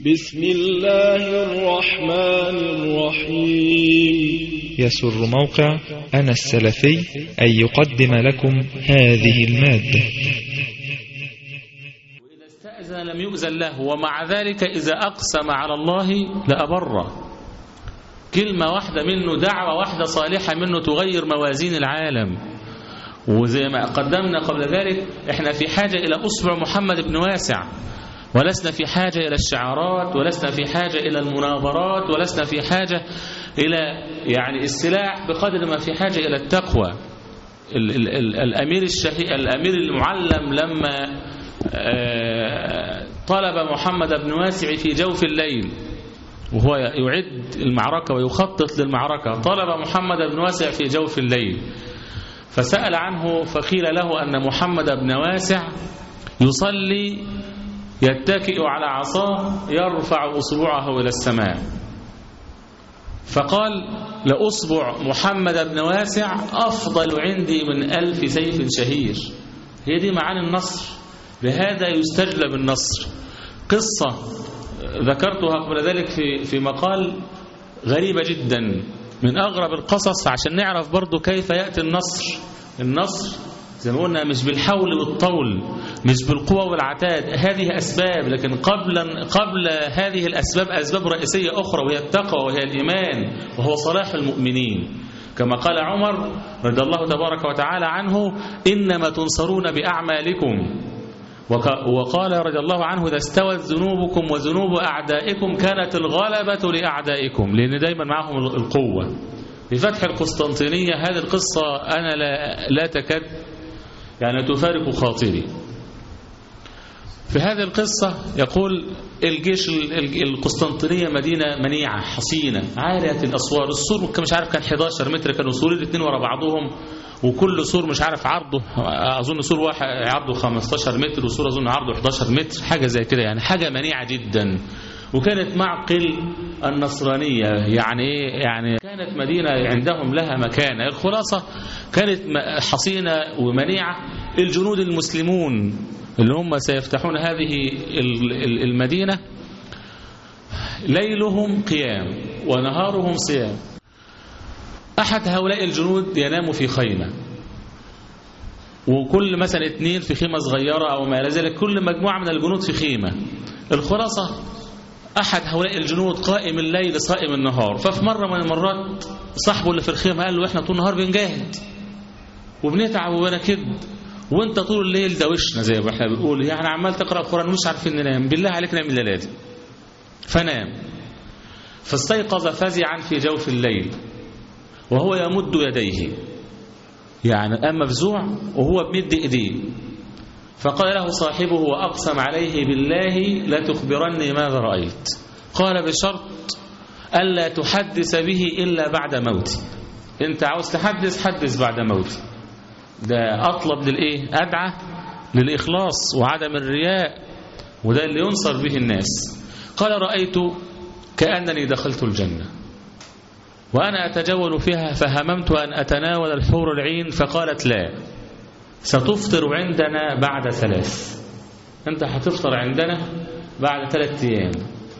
بسم الله الرحمن الرحيم يسر موقع أنا السلفي أن يقدم لكم هذه المادة وإذا استأذن لم يؤذن له ومع ذلك إذا أقسم على الله لأبره كلمة واحدة منه دعوة واحدة صالحة منه تغير موازين العالم وزي ما قدمنا قبل ذلك احنا في حاجة إلى أصبع محمد بن واسع ولسنا في حاجة إلى الشعارات ولسنا في حاجة إلى المناظرات ولسنا في حاجة إلى يعني السلاح بقدر ما في حاجة إلى التقوى ال ال ال الأمير الشهي الأمير المعلم لما آه، طلب محمد بن واسع في جوف الليل وهو يعد المعركة ويخطط للمعركة طلب محمد بن واسع في جوف الليل فسأل عنه فقيل له أن محمد بن واسع يصلي يتكئ على عصاه يرفع أصبعه إلى السماء فقال لأصبع محمد بن واسع أفضل عندي من ألف سيف شهير هي دي معاني النصر بهذا يستجلب النصر قصة ذكرتها قبل ذلك في في مقال غريبة جدا من أغرب القصص عشان نعرف برضو كيف يأتي النصر النصر زي ما قلنا مش بالحول والطول مش بالقوة والعتاد هذه أسباب لكن قبل قبل هذه الأسباب أسباب رئيسية أخرى وهي التقوى وهي الإيمان وهو صلاح المؤمنين كما قال عمر رضي الله تبارك وتعالى عنه إنما تنصرون بأعمالكم وق- وقال رضي الله عنه إذا استوت ذنوبكم وذنوب أعدائكم كانت الغلبة لأعدائكم لأن دايما معهم القوة بفتح القسطنطينية هذه القصة أنا لا, لا تكاد يعني تفارق خاطري في هذه القصة يقول الجيش ال- ال- القسطنطينية مدينة منيعة حصينة عالية الأسوار السور كان مش عارف كان 11 متر كانوا سورين الاثنين ورا بعضهم وكل سور مش عارف عرضه أظن سور واحد عرضه 15 متر وسور أظن عرضه 11 متر حاجة زي كده يعني حاجة منيعة جدا وكانت معقل النصرانية يعني إيه؟ يعني كانت مدينة عندهم لها مكانة الخلاصة كانت م- حصينة ومنيعة الجنود المسلمون اللي هم سيفتحون هذه ال- ال- المدينة ليلهم قيام ونهارهم صيام أحد هؤلاء الجنود ينام في خيمة وكل مثلا اثنين في خيمة صغيرة أو ما إلى ذلك كل مجموعة من الجنود في خيمة الخلاصة أحد هؤلاء الجنود قائم الليل صائم النهار ففي مرة من المرات صاحبه اللي في الخيمة قال له إحنا طول النهار بنجاهد وبنتعب وبنكد وانت طول الليل دوشنا زي ما احنا بنقول يعني عمال تقرأ القرآن مش عارفين ننام بالله عليك نام الليلة دي فنام فاستيقظ فزعا في جوف الليل وهو يمد يديه يعني أما مفزوع وهو بمد إيديه فقال له صاحبه وأقسم عليه بالله لا تخبرني ماذا رأيت قال بشرط ألا تحدث به إلا بعد موتي أنت عاوز تحدث حدث بعد موتي ده أطلب للإيه أدعى للإخلاص وعدم الرياء وده اللي ينصر به الناس قال رأيت كأنني دخلت الجنة وأنا أتجول فيها فهممت أن أتناول الحور العين فقالت لا ستفطر عندنا بعد ثلاث أنت هتفطر عندنا بعد ثلاث أيام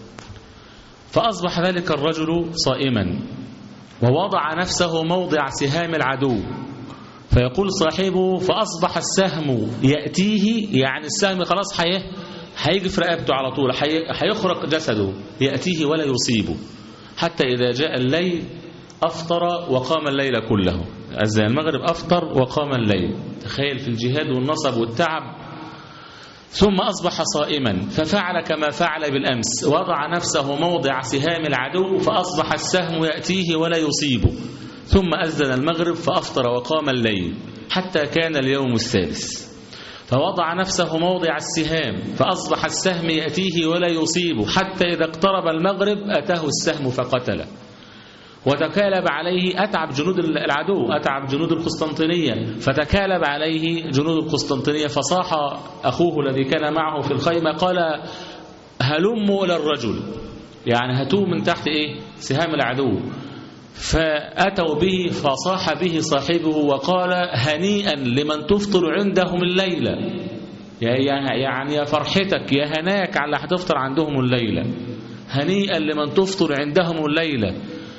فأصبح ذلك الرجل صائما ووضع نفسه موضع سهام العدو فيقول صاحبه فأصبح السهم يأتيه يعني السهم خلاص حيه هيجي في رقبته على طول حي- هيخرق جسده يأتيه ولا يصيبه حتى إذا جاء الليل أفطر وقام الليل كله أذن المغرب أفطر وقام الليل تخيل في الجهاد والنصب والتعب ثم أصبح صائما ففعل كما فعل بالأمس وضع نفسه موضع سهام العدو فأصبح السهم يأتيه ولا يصيبه ثم أذن المغرب فأفطر وقام الليل حتى كان اليوم الثالث فوضع نفسه موضع السهام فأصبح السهم يأتيه ولا يصيبه حتى إذا اقترب المغرب أتاه السهم فقتله وتكالب عليه أتعب جنود العدو أتعب جنود القسطنطينية فتكالب عليه جنود القسطنطينية فصاح أخوه الذي كان معه في الخيمة قال هلموا إلى الرجل يعني هاتوه من تحت إيه سهام العدو فأتوا به فصاح به صاحبه وقال هنيئا لمن تفطر عندهم الليلة يا- يا- يعني يا فرحتك يا هناك على هتفطر عندهم الليلة هنيئا لمن تفطر عندهم الليلة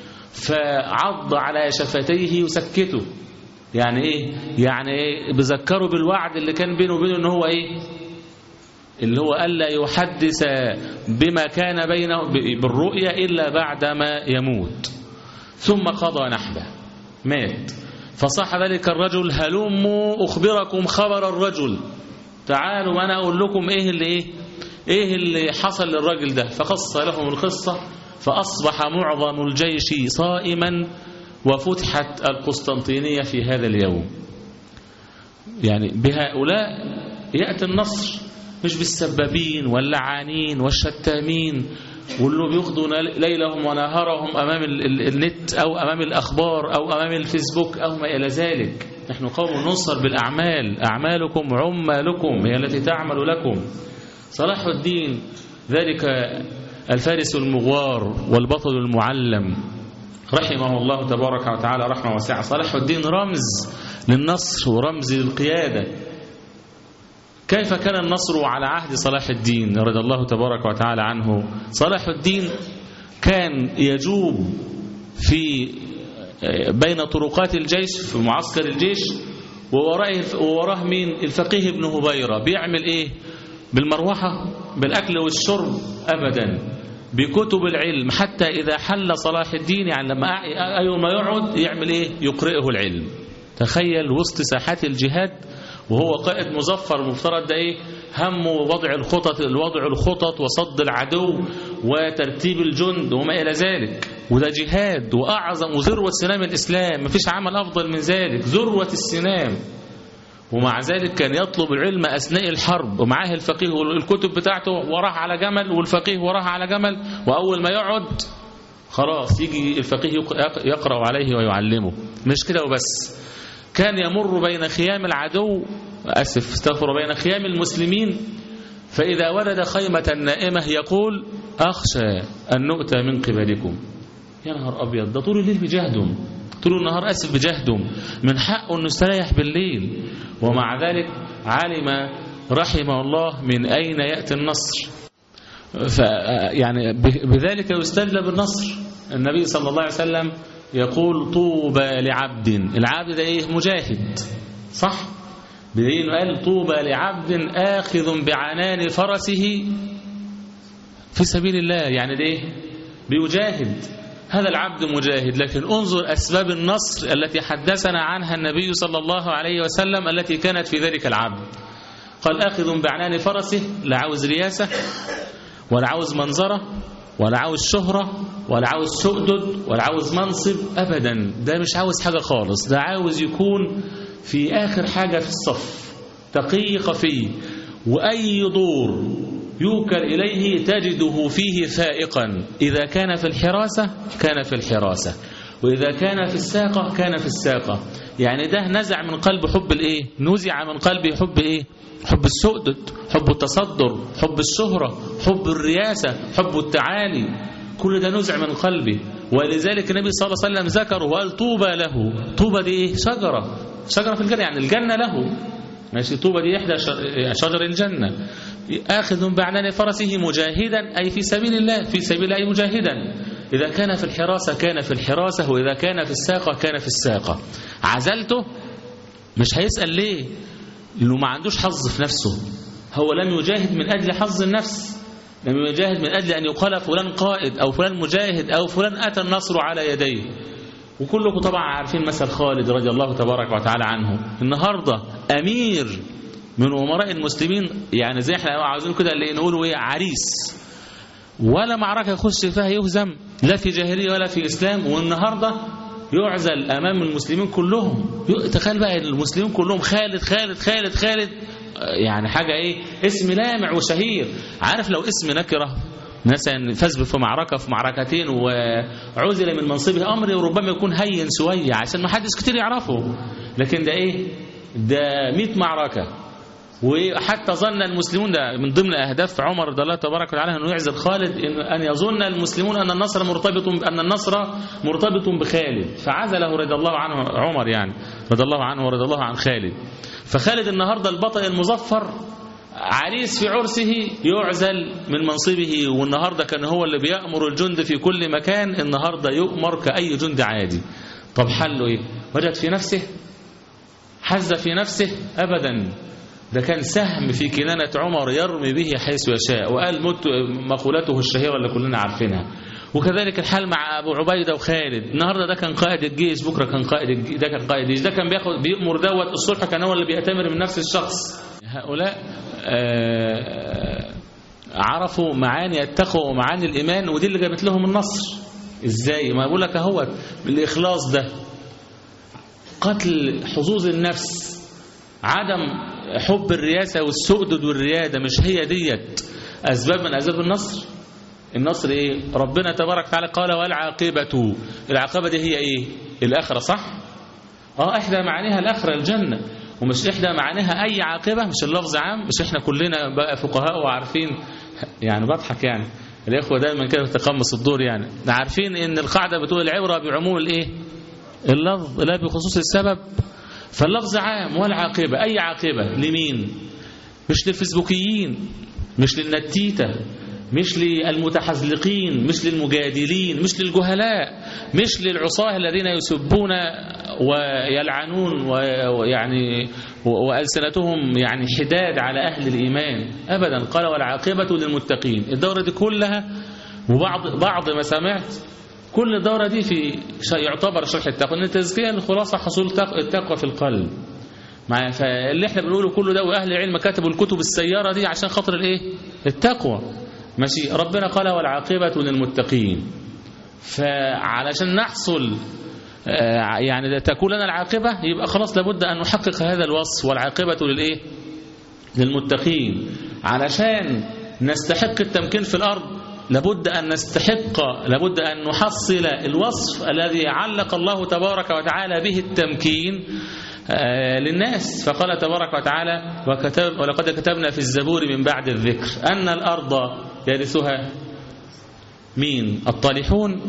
فعض على شفتيه وسكته يعني ايه يعني ايه بذكروا بالوعد اللي كان بينه وبينه ان هو ايه اللي هو ألا يحدث بما كان بينه بالرؤيا إلا بعدما يموت ثم قضى نحبه مات فصح ذلك الرجل هلموا أخبركم خبر الرجل تعالوا ما أنا أقول لكم إيه اللي إيه إيه اللي حصل للرجل ده فقص لهم القصة فأصبح معظم الجيش صائما وفتحت القسطنطينية في هذا اليوم يعني بهؤلاء يأتي النصر مش بالسبابين واللعانين والشتامين واللي بياخدوا ليلهم ونهارهم أمام النت أو أمام الأخبار أو أمام الفيسبوك أو ما إلى ذلك نحن قوم ننصر بالأعمال أعمالكم عمالكم هي التي تعمل لكم صلاح الدين ذلك الفارس المغوار والبطل المعلم رحمه الله تبارك وتعالى رحمه واسعة صلاح الدين رمز للنصر ورمز للقيادة كيف كان النصر على عهد صلاح الدين رضي الله تبارك وتعالى عنه صلاح الدين كان يجوب في بين طرقات الجيش في معسكر الجيش ووراه ووراه مين الفقيه ابن هبيرة بيعمل ايه بالمروحة بالأكل والشرب أبدا بكتب العلم حتى إذا حل صلاح الدين يعني لما أيوم ما يقعد يعمل إيه يقرئه العلم تخيل وسط ساحات الجهاد وهو قائد مظفر مفترض ده ايه همه وضع الخطط الوضع الخطط وصد العدو وترتيب الجند وما الى ذلك وده جهاد واعظم وذروه سنام الاسلام مفيش عمل افضل من ذلك ذروه السنام ومع ذلك كان يطلب العلم اثناء الحرب ومعاه الفقيه والكتب بتاعته وراه على جمل والفقيه وراه على جمل واول ما يقعد خلاص يجي الفقيه يقرا عليه ويعلمه مش كده وبس كان يمر بين خيام العدو أسف استغفر بين خيام المسلمين فإذا ولد خيمة نائمة يقول أخشى أن نؤتى من قبلكم يا نهار أبيض ده طول الليل بجهدهم طول النهار أسف بجهدهم من حقه أنه يستريح بالليل ومع ذلك علم رحمه الله من أين يأتي النصر يعني بذلك يستجلب النصر النبي صلى الله عليه وسلم يقول طوبى لعبد العبد ده ايه مجاهد صح بدليل قال طوبى لعبد آخذ بعنان فرسه في سبيل الله يعني ده ايه بيجاهد هذا العبد مجاهد لكن انظر أسباب النصر التي حدثنا عنها النبي صلى الله عليه وسلم التي كانت في ذلك العبد قال آخذ بعنان فرسه لا عاوز رياسة ولا عاوز منظرة ولا عاوز شهرة ولا عاوز سؤدد ولا عاوز منصب أبدا ده مش عاوز حاجة خالص ده عاوز يكون في آخر حاجة في الصف تقي خفي وأي دور يوكل إليه تجده فيه فائقا إذا كان في الحراسة كان في الحراسة وإذا كان في الساقة كان في الساقة يعني ده نزع من قلب حب الإيه نزع من قلبه حب إيه حب السؤدد حب التصدر حب الشهرة حب الرياسة حب التعالي كل ده نزع من قلبه ولذلك النبي صلى الله عليه وسلم ذكر وقال طوبى له طوبى دي إيه شجرة شجرة في الجنة يعني الجنة له ماشي طوبى دي إحدى شجر الجنة آخذ بعنان فرسه مجاهدا أي في سبيل الله في سبيل الله مجاهدا إذا كان في الحراسة كان في الحراسة وإذا كان في الساقة كان في الساقة عزلته مش هيسأل ليه لأنه ما عندوش حظ في نفسه هو لم يجاهد من أجل حظ النفس لم يجاهد من أجل أن يقال فلان قائد أو فلان مجاهد أو فلان أتى النصر على يديه وكلكم طبعا عارفين مثل خالد رضي الله تبارك وتعالى عنه النهاردة أمير من أمراء المسلمين يعني زي احنا عاوزين كده اللي نقولوا ايه عريس ولا معركة يخش فيها يهزم لا في جاهلية ولا في إسلام والنهاردة يعزل أمام المسلمين كلهم تخيل بقى المسلمين كلهم خالد خالد خالد خالد يعني حاجة ايه اسم لامع وشهير عارف لو اسم نكرة مثلا فاز في معركة في معركتين وعزل من منصبه أمر ربما يكون هين شوية عشان ما حدش كتير يعرفه لكن ده ايه ده 100 معركة وحتى ظن المسلمون ده من ضمن أهداف عمر رضي الله تبارك وتعالى أنه يعزل خالد إن أن يظن المسلمون أن النصر مرتبط أن النصر مرتبط بخالد فعزله رضي الله عنه عمر يعني رضي الله عنه ورضي الله عن خالد فخالد النهاردة البطل المظفر عريس في عرسه يعزل من منصبه والنهارده كان هو اللي بيأمر الجند في كل مكان النهارده يؤمر كأي جند عادي طب حله ايه وجد في نفسه حز في نفسه ابدا ده كان سهم في كنانة عمر يرمي به حيث يشاء وقال مت مقولته الشهيرة اللي كلنا عارفينها وكذلك الحال مع أبو عبيدة وخالد النهاردة ده كان قائد الجيش بكرة كان قائد الجيش ده كان قائد الجيش ده كان بياخد بيأمر دوت الصلح كان هو اللي بيأتمر من نفس الشخص هؤلاء آه عرفوا معاني التقوى ومعاني الإيمان ودي اللي جابت لهم النصر ازاي ما بقول لك اهوت بالإخلاص ده قتل حظوظ النفس عدم حب الرياسة والسؤدد والريادة مش هي ديت أسباب من أسباب النصر النصر إيه ربنا تبارك وتعالى قال والعاقبة العاقبة دي هي إيه الآخرة صح آه إحدى معانيها الآخرة الجنة ومش إحدى معانيها أي عاقبة مش اللفظ عام مش إحنا كلنا بقى فقهاء وعارفين يعني بضحك يعني الإخوة دايما كده تقمص الدور يعني عارفين إن القاعدة بتقول العبرة بعموم الإيه اللفظ لا بخصوص السبب فاللفظ عام والعاقبة أي عاقبة لمين مش للفيسبوكيين مش للنتيتة مش للمتحزلقين مش للمجادلين مش للجهلاء مش للعصاه الذين يسبون ويلعنون ويعني وألسنتهم يعني حداد على أهل الإيمان أبدا قال والعاقبة للمتقين الدورة دي كلها وبعض بعض ما سمعت كل الدورة دي في يعتبر شرح التقوى ان التزكية الخلاصة حصول التقوى في القلب مع فاللي احنا بنقوله كله ده واهل العلم كتبوا الكتب السيارة دي عشان خاطر الايه التقوى ماشي ربنا قال والعاقبة للمتقين فعلشان نحصل يعني تكون لنا العاقبة يبقى خلاص لابد أن نحقق هذا الوصف والعاقبة للإيه للمتقين علشان نستحق التمكين في الأرض لابد أن نستحق لابد أن نحصل الوصف الذي علق الله تبارك وتعالى به التمكين للناس فقال تبارك وتعالى وكتب ولقد كتبنا في الزبور من بعد الذكر أن الأرض يرثها مين الطالحون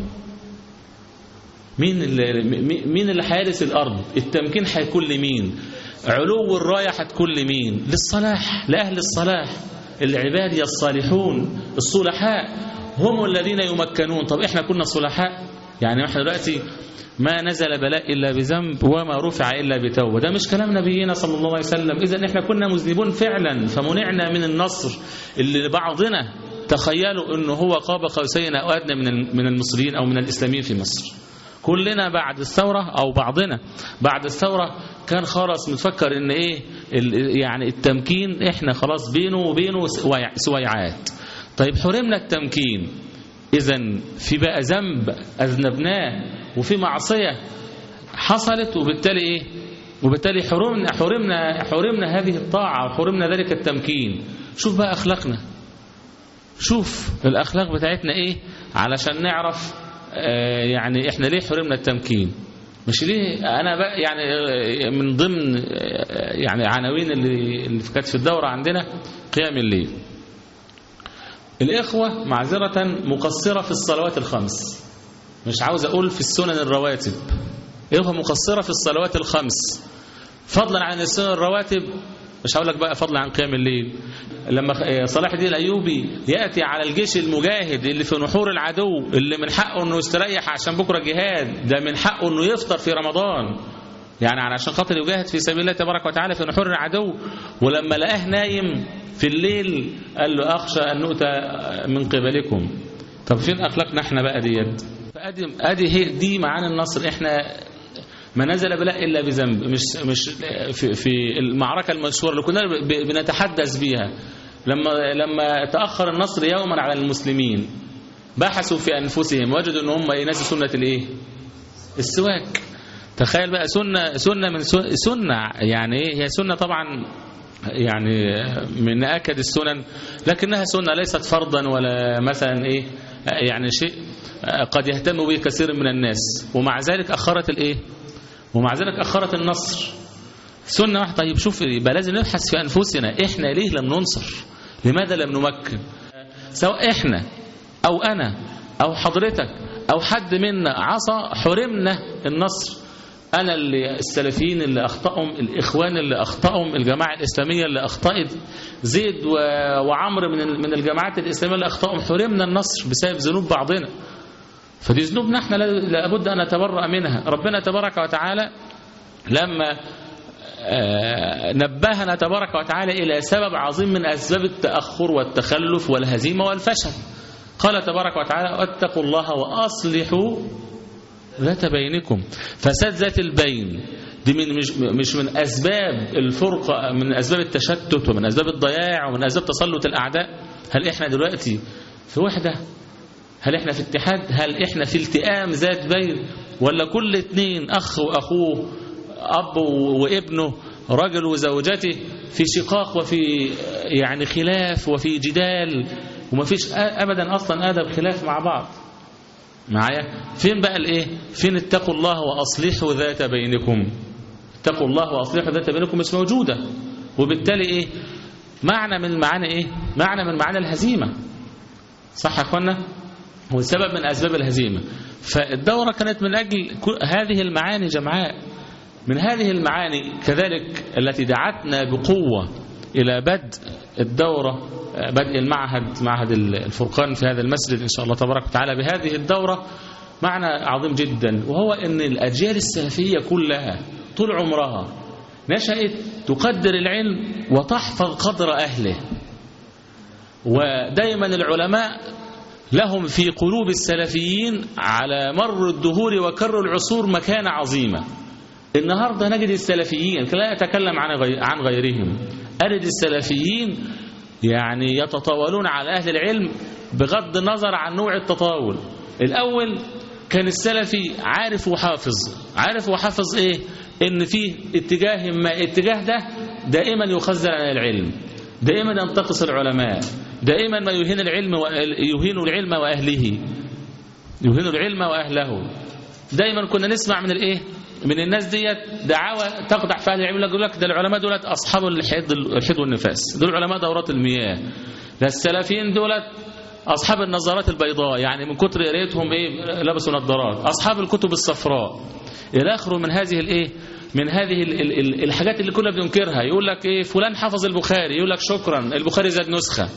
مين اللي مين اللي هيرث الأرض التمكين هيكون لمين علو الراية هتكون لمين للصلاح لأهل الصلاح العباد الصالحون الصلحاء هم الذين يمكنون طب احنا كنا صلحاء يعني احنا دلوقتي ما نزل بلاء إلا بذنب وما رفع إلا بتوبة ده مش كلام نبينا صلى الله عليه وسلم إذا احنا كنا مذنبون فعلا فمنعنا من النصر اللي بعضنا تخيلوا انه هو قاب قوسين او ادنى من من المصريين او من الاسلاميين في مصر كلنا بعد الثورة أو بعضنا بعد الثورة كان خلاص متفكر إن إيه يعني التمكين إحنا خلاص بينه وبينه سويعات طيب حرمنا التمكين إذا في بقى ذنب أذنبناه وفي معصية حصلت وبالتالي إيه وبالتالي حرمنا حرمنا حرمنا هذه الطاعة وحرمنا ذلك التمكين شوف بقى أخلاقنا شوف الأخلاق بتاعتنا إيه علشان نعرف يعني احنا ليه حرمنا التمكين مش ليه انا بقى يعني من ضمن يعني عناوين اللي اللي كانت في الدوره عندنا قيام الليل الاخوه معذره مقصره في الصلوات الخمس مش عاوز اقول في السنن الرواتب الاخوه مقصره في الصلوات الخمس فضلا عن السنن الرواتب مش هقول لك بقى فضلا عن قيام الليل لما صلاح الدين الايوبي ياتي على الجيش المجاهد اللي في نحور العدو اللي من حقه انه يستريح عشان بكره جهاد ده من حقه انه يفطر في رمضان يعني علشان خاطر يجاهد في سبيل الله تبارك وتعالى في نحور العدو ولما لقاه نايم في الليل قال له اخشى ان نؤتى من قبلكم طب فين اخلاقنا احنا بقى ديت فادي ادي هي دي معانا النصر احنا ما نزل بلاء إلا بذنب مش مش في, في المعركة المشهورة اللي كنا بنتحدث بيها لما لما تأخر النصر يوما على المسلمين بحثوا في أنفسهم وجدوا أن هم ينسوا سنة الإيه السواك تخيل بقى سنة سنة من سنة يعني إيه هي سنة طبعا يعني من أكد السنن لكنها سنة ليست فرضا ولا مثلا إيه يعني شيء قد يهتم به كثير من الناس ومع ذلك أخرت الإيه ومع ذلك أخرت النصر سنة واحدة طيب شوف يبقى لازم نبحث في أنفسنا إحنا ليه لم ننصر لماذا لم نمكن سواء إحنا أو أنا أو حضرتك أو حد منا عصى حرمنا النصر أنا اللي السلفيين اللي أخطأهم الإخوان اللي أخطأهم الجماعة الإسلامية اللي أخطأت زيد و- وعمرو من ال- من الجماعات الإسلامية اللي أخطأهم حرمنا النصر بسبب ذنوب بعضنا فدي ذنوبنا احنا لا- لابد أن نتبرأ منها ربنا تبارك وتعالى لما آه، نبهنا تبارك وتعالى إلى سبب عظيم من أسباب التأخر والتخلف والهزيمة والفشل قال تبارك وتعالى واتقوا الله وأصلحوا ذات بينكم فساد ذات البين دي من مش, مش من أسباب الفرقة من أسباب التشتت ومن أسباب الضياع ومن أسباب تسلط الأعداء هل إحنا دلوقتي في وحدة هل إحنا في اتحاد هل إحنا في التئام ذات بين ولا كل اتنين أخ وأخوه أب وابنه رجل وزوجته في شقاق وفي يعني خلاف وفي جدال وما فيش أبدا أصلا آدم خلاف مع بعض معايا فين بقى الايه فين اتقوا الله واصلحوا ذات بينكم اتقوا الله واصلحوا ذات بينكم مش موجوده وبالتالي ايه معنى من معاني ايه معنى من معاني الهزيمه صح يا اخوانا هو سبب من اسباب الهزيمه فالدوره كانت من اجل كل- هذه المعاني جمعاء من هذه المعاني كذلك التي دعتنا بقوه الى بدء الدوره بدء المعهد معهد الفرقان في هذا المسجد ان شاء الله تبارك وتعالى بهذه الدوره معنى عظيم جدا وهو ان الاجيال السلفيه كلها طول عمرها نشأت تقدر العلم وتحفظ قدر اهله ودايما العلماء لهم في قلوب السلفيين على مر الدهور وكر العصور مكانة عظيمة النهاردة نجد السلفيين لا أتكلم عن غي- عن غيرهم أجد السلفيين يعني يتطاولون على أهل العلم بغض النظر عن نوع التطاول الأول كان السلفي عارف وحافظ عارف وحافظ إيه إن فيه اتجاه ما اتجاه ده دائما يخزن عن العلم دائما ينتقص العلماء دائما ما يهين العلم و... يهين العلم وأهله يهين العلم وأهله دايما كنا نسمع من الايه من الناس ديت دعاوى تقدح في اهل العلم يقول لك ده العلماء دولت اصحاب الحيض الحيض والنفاس دول علماء دورات المياه ده السلفيين دولت اصحاب النظارات البيضاء يعني من كتر قرايتهم ايه لبسوا نظارات اصحاب الكتب الصفراء الى اخره من هذه الايه من هذه ال ال ال الحاجات اللي كنا بننكرها يقول لك ايه فلان حفظ البخاري يقول لك شكرا البخاري زاد نسخه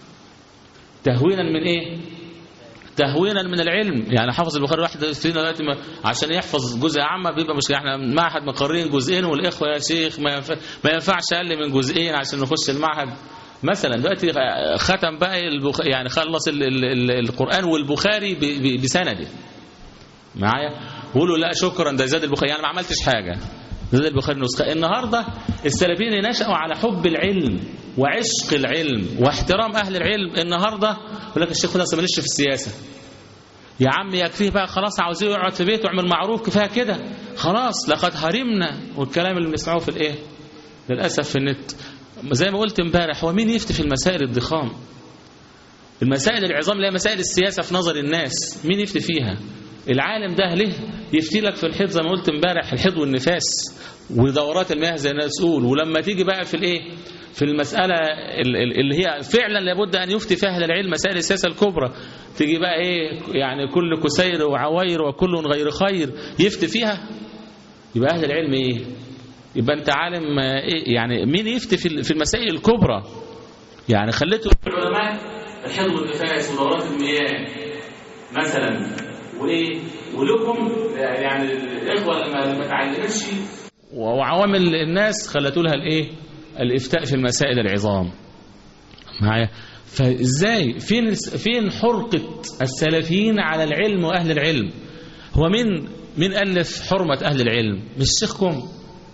تهوينا من ايه تهوينا من العلم يعني حافظ البخاري واحد فينا دلوقتي ما- عشان يحفظ جزء عامة بيبقى مشكلة احنا معهد مقررين جزئين والاخوه يا شيخ ما ينفع ما ينفعش اقل من جزئين عشان نخش المعهد مثلا دلوقتي ختم بقى البخ... يعني خلص ال... ال... ال... القرآن والبخاري ب... ب... بسنده معايا قولوا لا شكرا ده زاد البخاري يعني ما عملتش حاجة زاد البخاري نسخة النهاردة السلفيين نشأوا على حب العلم وعشق العلم واحترام أهل العلم النهاردة يقول لك الشيخ خلاص ماليش في السياسة يا عم يكفيه بقى خلاص عاوزيه يقعد في بيته ويعمل معروف كفايه كده خلاص لقد هرمنا والكلام اللي بنسمعه في الايه للاسف في النت زي ما قلت امبارح هو مين يفتي في المسائل الضخام المسائل العظام اللي هي مسائل السياسه في نظر الناس مين يفتي فيها العالم ده ليه يفتي لك في الحيض زي ما قلت امبارح الحيض والنفاس ودورات المياه زي الناس تقول ولما تيجي بقى في الايه في المسألة ال- ال- اللي هي فعلا لابد أن يفتي فيها أهل العلم مسائل السياسة الكبرى تيجي بقى إيه يعني كل كسير وعوير وكل غير خير يفتي فيها يبقى أهل العلم إيه يبقى أنت عالم آه، إيه يعني مين يفتي في ال- في المسائل الكبرى يعني خليته العلماء الحفظ والنفاس ودورات المياه مثلا وايه ولكم يعني الاخوه اللي ما تعلمتش وعوامل الناس خلتوا لها الايه الافتاء في المسائل العظام معايا فازاي فين فين حرقه السلفيين على العلم واهل العلم هو مين مين الف حرمه اهل العلم مش شيخكم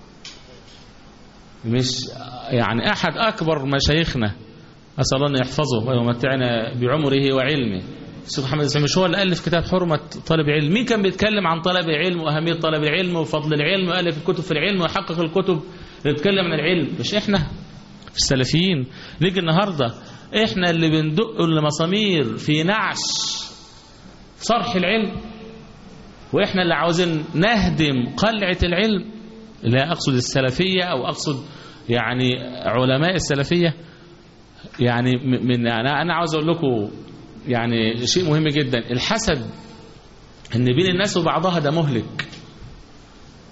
مش يعني احد اكبر مشايخنا اسال الله ان يحفظه ويمتعنا بعمره وعلمه الشيخ محمد السعيد مش هو اللي الف كتاب حرمه طالب العلم مين كان بيتكلم عن طلب العلم واهميه طلب العلم وفضل العلم والف الكتب في العلم ويحقق الكتب اللي بتتكلم عن العلم مش احنا في السلفيين نيجي النهارده احنا اللي بندق المسامير في نعش صرح العلم واحنا اللي عاوزين نهدم قلعه العلم لا اقصد السلفيه او اقصد يعني علماء السلفيه يعني من انا انا عاوز اقول لكم يعني شيء مهم جدا الحسد ان بين الناس وبعضها ده مهلك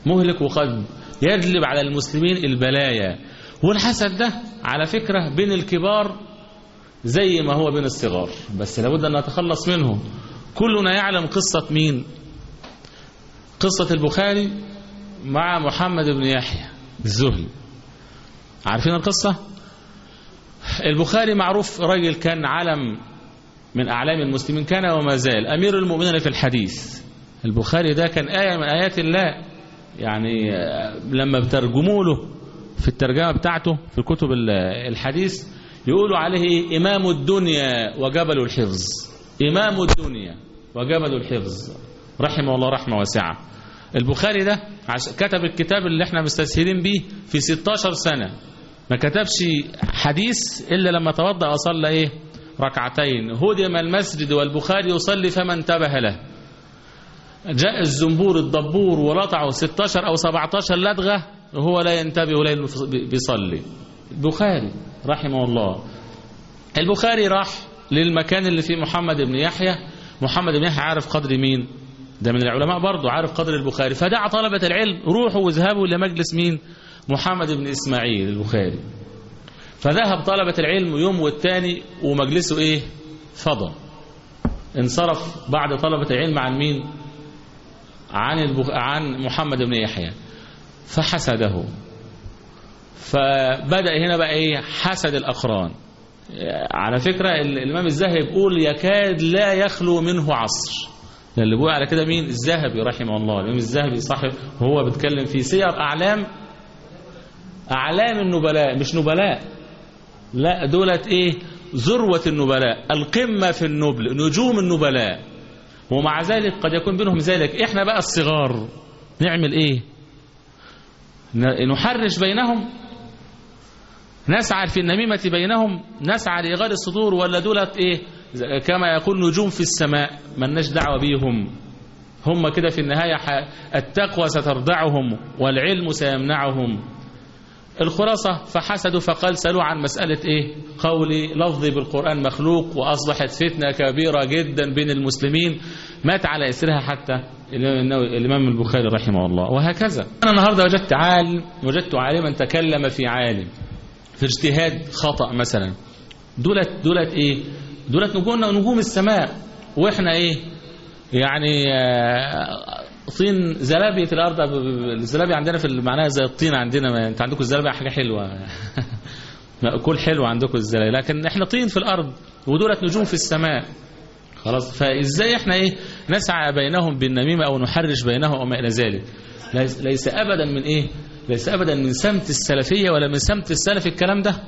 مهلك وقد يجلب على المسلمين البلايا والحسد ده على فكرة بين الكبار زي ما هو بين الصغار بس لابد أن نتخلص منه كلنا يعلم قصة مين قصة البخاري مع محمد بن يحيى الزهري عارفين القصة البخاري معروف راجل كان علم من أعلام المسلمين كان وما زال أمير المؤمنين في الحديث البخاري ده كان آية من آيات الله يعني لما بترجموا له في الترجمة بتاعته في كتب الحديث يقولوا عليه إمام الدنيا وجبل الحفظ إمام الدنيا وجبل الحفظ رحمه الله رحمة واسعة البخاري ده كتب الكتاب اللي احنا مستسهلين بيه في 16 سنة ما كتبش حديث إلا لما توضأ وصلى إيه ركعتين هدم المسجد والبخاري يصلي فما انتبه له جاء الزنبور الضبور ولطعه 16 أو 17 لدغة وهو لا ينتبه ولا بيصلي البخاري رحمه الله البخاري راح للمكان اللي فيه محمد بن يحيى محمد بن يحيى عارف قدر مين ده من العلماء برضه عارف قدر البخاري فدعا طلبة العلم روحوا واذهبوا لمجلس مين محمد بن إسماعيل البخاري فذهب طلبة العلم يوم والتاني ومجلسه ايه فضى انصرف بعد طلبة العلم عن مين عن, البخ... عن محمد بن يحيى فحسده فبدأ هنا بقى ايه حسد الأقران على فكرة الإمام الذهبي بيقول يكاد لا يخلو منه عصر اللي بيقول على كده مين الذهبي رحمه الله الإمام الذهبي صاحب وهو بيتكلم في سير أعلام أعلام النبلاء مش نبلاء لا دولت إيه ذروة النبلاء القمة في النبل نجوم النبلاء ومع ذلك قد يكون بينهم ذلك إحنا بقى الصغار نعمل إيه نحرش بينهم نسعى في النميمة بينهم نسعى لإغار الصدور ولا دولت إيه كما يقول نجوم في السماء ملناش دعوة بيهم هم كده في النهاية التقوى ستردعهم والعلم سيمنعهم الخلاصة فحسدوا فقال سألوا عن مسألة إيه قولي لفظي بالقرآن مخلوق وأصبحت فتنة كبيرة جدا بين المسلمين مات على إسرها حتى الإمام البخاري رحمه الله وهكذا أنا النهاردة وجدت عالم وجدت عالما تكلم في عالم في اجتهاد خطأ مثلا دولت دولت إيه دولت نجوم نجوم السماء وإحنا إيه يعني طين زلابية الأرض الزلابية عندنا في معناها زي الطين عندنا ما انت عندكم الزلابية حاجة حلوة مأكول حلو عندكم الزلابية لكن احنا طين في الأرض ودولت نجوم في السماء خلاص فازاي احنا ايه نسعى بينهم بالنميمة او نحرش بينهم وما الى ذلك ليس ابدا من ايه ليس ابدا من سمت السلفية ولا من سمت السلف الكلام ده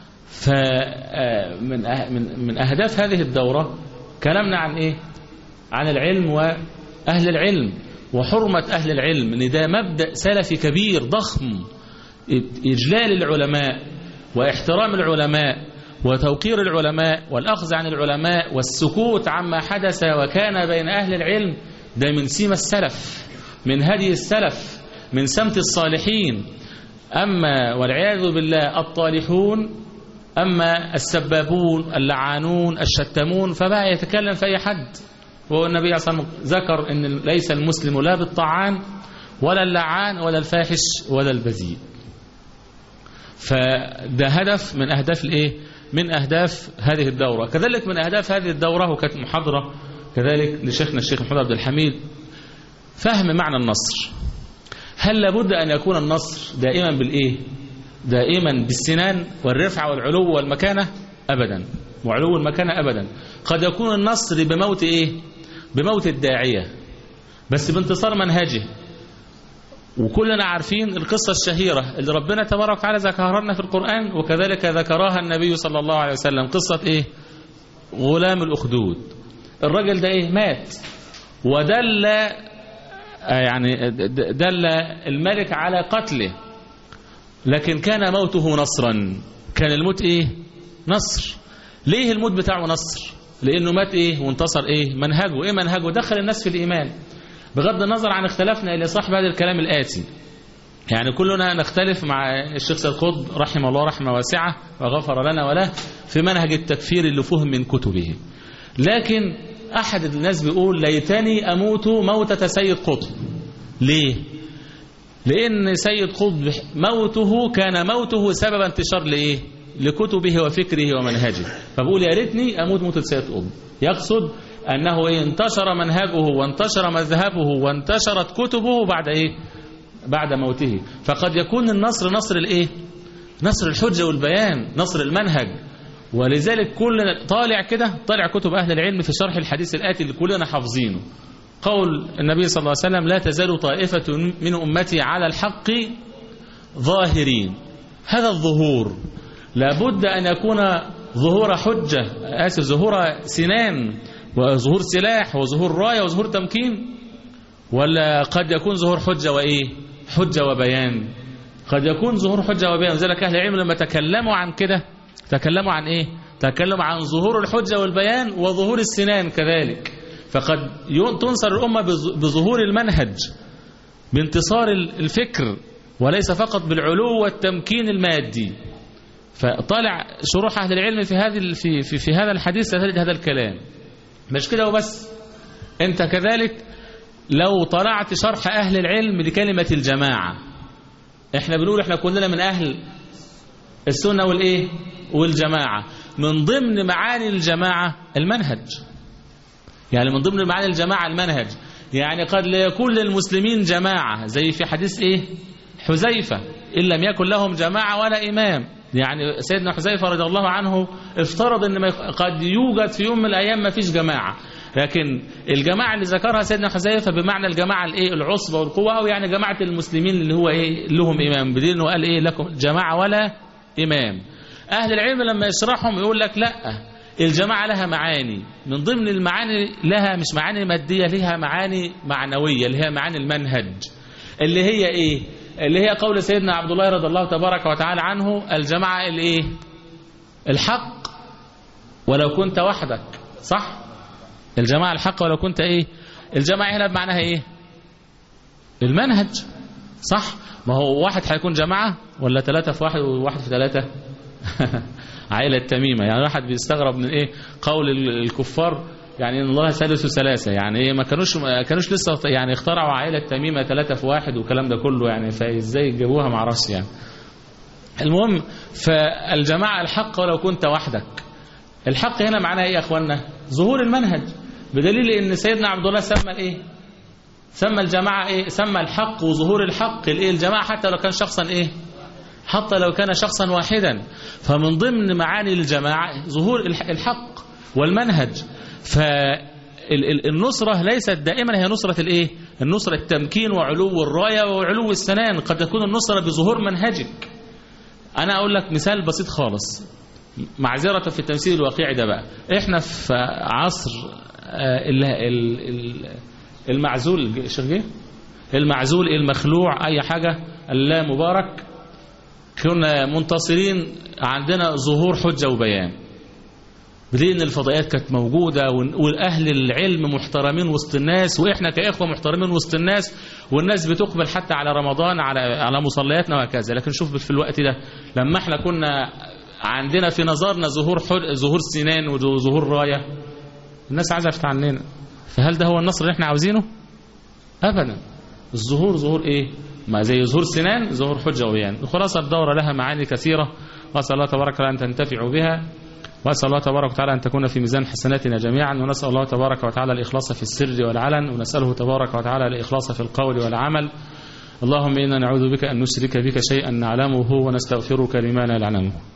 فمن من من اهداف هذه الدورة كلامنا عن ايه عن العلم واهل العلم وحرمة أهل العلم ان ده مبدأ سلفي كبير ضخم إجلال العلماء واحترام العلماء وتوقير العلماء والأخذ عن العلماء والسكوت عما حدث وكان بين أهل العلم ده من سيما السلف من هدي السلف من سمت الصالحين أما والعياذ بالله الطالحون أما السبابون اللعانون الشتمون فبقى يتكلم في أي حد والنبي صلى الله عليه وسلم ذكر ان ليس المسلم لا بالطعان ولا اللعان ولا الفاحش ولا البذيء فده هدف من اهداف الايه من اهداف هذه الدوره كذلك من اهداف هذه الدوره وكانت محاضره كذلك لشيخنا الشيخ محمد عبد الحميد فهم معنى النصر هل لابد ان يكون النصر دائما بالايه دائما بالسنان والرفعه والعلو والمكانه ابدا وعلو المكانه ابدا قد يكون النصر بموت ايه بموت الداعية بس بانتصار منهجه وكلنا عارفين القصة الشهيرة اللي ربنا تبارك وتعالى ذكرها لنا في القرآن وكذلك ذكرها النبي صلى الله عليه وسلم قصة ايه غلام الأخدود الرجل ده ايه مات ودل يعني دل الملك على قتله لكن كان موته نصرا كان الموت ايه نصر ليه الموت بتاعه نصر لانه مات ايه وانتصر ايه منهجه ايه منهجه دخل الناس في الايمان بغض النظر عن اختلافنا الى صاحب هذا الكلام الاتي يعني كلنا نختلف مع الشيخ سيد قطب رحمه الله رحمه واسعه وغفر لنا وله في منهج التكفير اللي فهم من كتبه لكن احد الناس بيقول ليتني اموت موتة سيد قطب ليه لأن سيد قطب موته كان موته سبب انتشار لإيه لكتبه وفكره ومنهجه فبقول يا ريتني أموت موت سيد قطب يقصد أنه إيه انتشر منهجه وانتشر مذهبه وانتشرت كتبه بعد إيه بعد موته فقد يكون النصر نصر الإيه نصر الحجة والبيان نصر المنهج ولذلك كلنا طالع كده طالع كتب أهل العلم في شرح الحديث الآتي اللي كلنا حافظينه قول النبي صلى الله عليه وسلم لا تزال طائفة من أمتي على الحق ظاهرين هذا الظهور لابد أن يكون ظهور حجة آسف ظهور سنان وظهور سلاح وظهور راية وظهور تمكين ولا قد يكون ظهور حجة وإيه حجة وبيان قد يكون ظهور حجة وبيان ذلك أهل العلم لما تكلموا عن كده تكلموا عن إيه تكلموا عن ظهور الحجة والبيان وظهور السنان كذلك فقد تنصر الأمة بظهور المنهج بانتصار الفكر وليس فقط بالعلو والتمكين المادي فطالع شروح أهل العلم في هذه في في, في هذا الحديث ستجد هذا الكلام مش كده وبس أنت كذلك لو طلعت شرح أهل العلم لكلمة الجماعة احنا بنقول احنا كلنا من أهل السنة والإيه والجماعة من ضمن معاني الجماعة المنهج يعني من ضمن معاني الجماعة المنهج يعني قد لا يكون للمسلمين جماعة زي في حديث إيه حذيفة إن لم يكن لهم جماعة ولا إمام يعني سيدنا حذيفة رضي الله عنه افترض ان قد يوجد في يوم من الايام ما فيش جماعه لكن الجماعه اللي ذكرها سيدنا حذيفه بمعنى الجماعه الايه العصبه والقوه او يعني جماعه المسلمين اللي هو ايه لهم امام بدين انه قال ايه لكم جماعه ولا امام اهل العلم لما يشرحهم يقول لك لا الجماعه لها معاني من ضمن المعاني لها مش معاني ماديه لها معاني معنويه اللي هي معاني المنهج اللي هي ايه اللي هي قول سيدنا عبد الله رضي الله تبارك وتعالى عنه الجماعة الايه الحق ولو كنت وحدك صح الجماعة الحق ولو كنت ايه الجماعة هنا بمعناها ايه المنهج صح ما هو واحد هيكون جماعة ولا ثلاثة في واحد وواحد في ثلاثة عائلة تميمة يعني واحد بيستغرب من ايه قول الكفار يعني ان الله ثالث ثلاثة يعني ايه ما كانوش ما كانوش لسه يعني اخترعوا عائلة تميمة ثلاثة في واحد والكلام ده كله يعني فازاي جابوها ما اعرفش يعني المهم فالجماعة الحق ولو كنت وحدك الحق هنا معناها ايه يا اخوانا ظهور المنهج بدليل ان سيدنا عبد الله سمى الايه سمى الجماعة ايه سمى الحق وظهور الحق الايه الجماعة حتى لو كان شخصا ايه حتى لو كان شخصا واحدا فمن ضمن معاني الجماعة ظهور الحق والمنهج فالنصرة ليست دائما هي نصرة الايه النصرة التمكين وعلو الراية وعلو السنان قد تكون النصرة بظهور منهجك انا اقول لك مثال بسيط خالص معذرة في التمثيل الواقعي ده بقى احنا في عصر المعزول الشيخ جه المعزول المخلوع اي حاجة اللا مبارك كنا منتصرين عندنا ظهور حجة وبيان بدليل ان الفضائيات كانت موجودة والاهل العلم محترمين وسط الناس واحنا كاخوة محترمين وسط الناس والناس بتقبل حتى على رمضان على على مصلياتنا وهكذا لكن شوف في الوقت ده لما احنا كنا عندنا في نظرنا ظهور ظهور سنان وظهور راية الناس عزفت عننا فهل ده هو النصر اللي احنا عاوزينه ابدا الظهور ظهور ايه ما زي ظهور سنان ظهور حجة وبيان خلاصة الدورة لها معاني كثيرة وأسأل الله تبارك وتعالى أن تنتفعوا بها وأسأل الله تبارك وتعالى أن تكون في ميزان حسناتنا جميعا ونسأل الله تبارك وتعالى الإخلاص في السر والعلن ونسأله تبارك وتعالى الإخلاص في القول والعمل اللهم إنا نعوذ بك أن نشرك بك شيئا نعلمه ونستغفرك لما لا نعلمه